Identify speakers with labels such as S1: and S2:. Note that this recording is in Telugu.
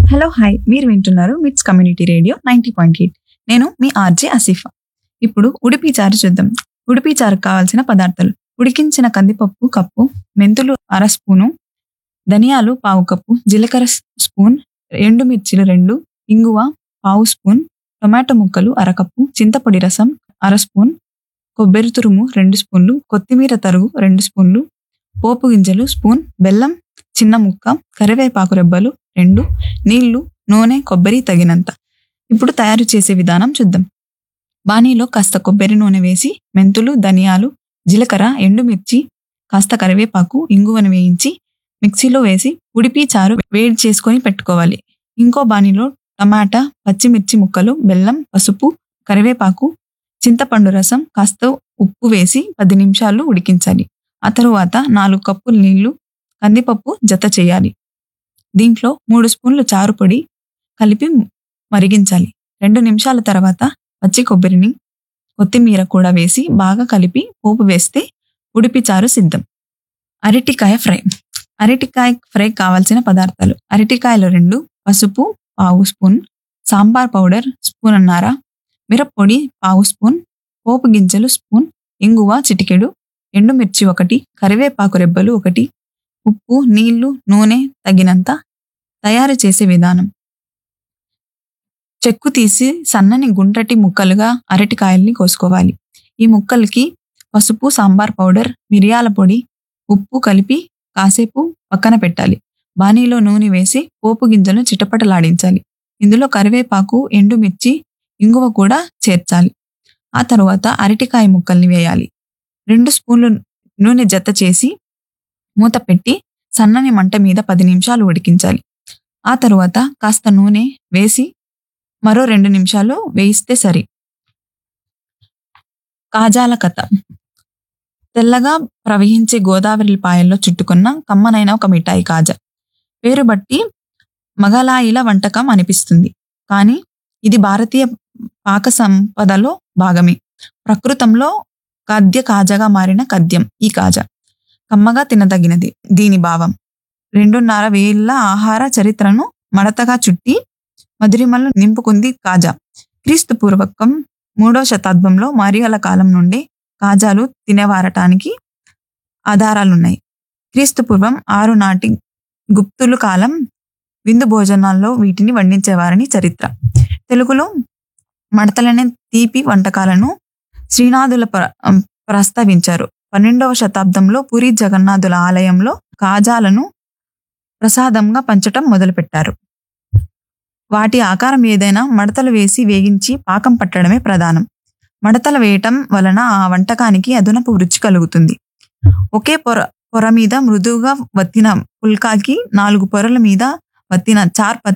S1: హలో హాయ్ మీరు వింటున్నారు MITS community radio ninety point eight నేను మీ ఆర్జే ఆసిఫా ఇప్పుడు ఉడిపి చారు చూద్దాం ఉడిపి చారుకు కావాల్సిన పదార్థాలు ఉడికించిన కందిపప్పు కప్పు మెంతులు అర స్పూను ధనియాలు పావు కప్పు జీలకర్ర స్- స్పూన్ ఎండుమిర్చిలు రెండు ఇంగువ పావు స్పూన్ టొమాటో ముక్కలు అరకప్పు చింతపొడి రసం అర స్పూన్ కొబ్బరి తురుము రెండు స్పూన్లు కొత్తిమీర తరుగు రెండు స్పూన్లు పోపు గింజలు స్పూన్ బెల్లం చిన్న ముక్క కరివేపాకు రెబ్బలు రెండు నీళ్లు నూనె కొబ్బరి తగినంత ఇప్పుడు తయారు చేసే విధానం చూద్దాం బాణీలో కాస్త కొబ్బరి నూనె వేసి మెంతులు ధనియాలు జీలకర్ర ఎండుమిర్చి కాస్త కరివేపాకు ఇంగువను వేయించి మిక్సీలో వేసి ఉడిపి చారు వేడి చేసుకొని పెట్టుకోవాలి ఇంకో బాణీలో టమాటా పచ్చిమిర్చి ముక్కలు బెల్లం పసుపు కరివేపాకు చింతపండు రసం కాస్త ఉప్పు వేసి పది నిమిషాలు ఉడికించాలి ఆ తరువాత నాలుగు కప్పులు నీళ్లు కందిపప్పు జత చేయాలి దీంట్లో మూడు స్పూన్లు చారు పొడి కలిపి మరిగించాలి రెండు నిమిషాల తర్వాత పచ్చి కొబ్బరిని కొత్తిమీర కూడా వేసి బాగా కలిపి పోపు వేస్తే ఉడిపి చారు సిద్ధం అరటికాయ ఫ్రై అరటికాయ ఫ్రై కావాల్సిన పదార్థాలు అరటికాయలు రెండు పసుపు పావు స్పూన్ సాంబార్ పౌడర్ స్పూన్ అన్నారా మిరప్పొడి పావు స్పూన్ పోపు గింజలు స్పూన్ ఇంగువ చిటికెడు ఎండుమిర్చి ఒకటి కరివేపాకు రెబ్బలు ఒకటి ఉప్పు నీళ్లు నూనె తగినంత తయారు చేసే విధానం చెక్కు తీసి సన్నని గుండ్రటి ముక్కలుగా అరటికాయల్ని కోసుకోవాలి ఈ ముక్కలకి పసుపు సాంబార్ పౌడర్ మిరియాల పొడి ఉప్పు కలిపి కాసేపు పక్కన పెట్టాలి బాణీలో నూనె వేసి పోపు గింజలను చిటపటలాడించాలి ఇందులో కరివేపాకు ఎండుమిర్చి ఇంగువ కూడా చేర్చాలి ఆ తరువాత అరటికాయ ముక్కల్ని వేయాలి రెండు స్పూన్లు నూనె జత చేసి మూత పెట్టి సన్నని మంట మీద పది నిమిషాలు ఉడికించాలి ఆ తరువాత కాస్త నూనె వేసి మరో రెండు నిమిషాలు వేయిస్తే సరి కాజాల కథ తెల్లగా ప్రవహించే గోదావరి పాయల్లో చుట్టుకున్న కమ్మనైన ఒక మిఠాయి కాజా పేరు బట్టి మగలాయిల వంటకం అనిపిస్తుంది కానీ ఇది భారతీయ పాక సంపదలో భాగమే ప్రకృతంలో ఖాద్య కాజాగా మారిన ఖద్యం ఈ కాజా కమ్మగా తినదగినది దీని భావం రెండున్నర వేల ఆహార చరిత్రను మడతగా చుట్టి మధురిమలు నింపుకుంది కాజా క్రీస్తు పూర్వకం మూడో శతాబ్దంలో మరియల కాలం నుండి కాజాలు తినేవారటానికి ఆధారాలున్నాయి క్రీస్తు పూర్వం ఆరు నాటి గుప్తులు కాలం విందు భోజనాల్లో వీటిని వండించేవారని చరిత్ర తెలుగులో మడతలనే తీపి వంటకాలను శ్రీనాథుల ప్ర- ప్రస్తావించారు పన్నెండవ శతాబ్దంలో పూరి జగన్నాథుల ఆలయంలో కాజాలను ప్రసాదంగా పంచటం మొదలుపెట్టారు వాటి ఆకారం ఏదైనా మడతలు వేసి వేగించి పాకం పట్టడమే ప్రధానం మడతలు వేయటం వలన ఆ వంటకానికి అదనపు రుచి కలుగుతుంది ఒకే పొర పొర మీద మృదువుగా వత్తిన పుల్కాకి నాలుగు పొరల మీద వత్తిన చార్